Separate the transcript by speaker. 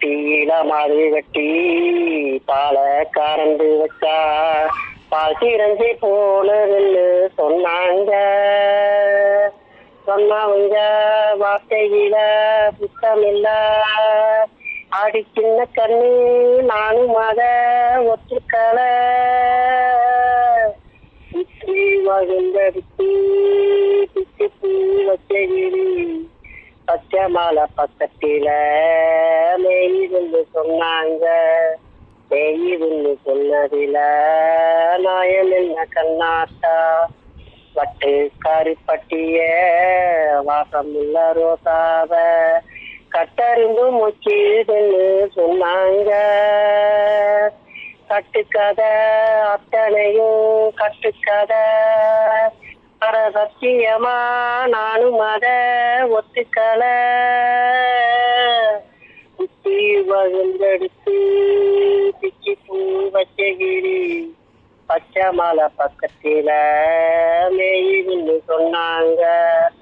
Speaker 1: தொட்டியில மாறு கட்டி பாலை கறந்து வச்சா பால் சிரஞ்சி போனதுன்னு சொன்னாங்க சொன்னவங்க வார்த்தையில புத்தமில்ல ஆடி சின்ன கண்ணு நானும் அத ஒத்துக்கல சுற்றி வகுந்தடிச்சு பிச்சு பூ வச்சகிரி பச்சை மாலை பக்கத்தில மேயிருந்து சொன்னாங்க மேயிருந்து சொன்னதில நாயம் என்ன கண்ணாத்தா வட்டு கருப்பட்டிய வாசமுள்ள ரோசாவ கட்டறிந்து முச்சிதுன்னு சொன்னாங்க கட்டுக்கதை அத்தனையும் கட்டுக்கதை அற சத்தியமா நானும் அத ஒத்துக்கல குத்தி வகுந்தெடுத்து பிச்சி பூ வச்சகிரி பச்சை மலை பக்கத்தில மேயுதுன்னு சொன்னாங்க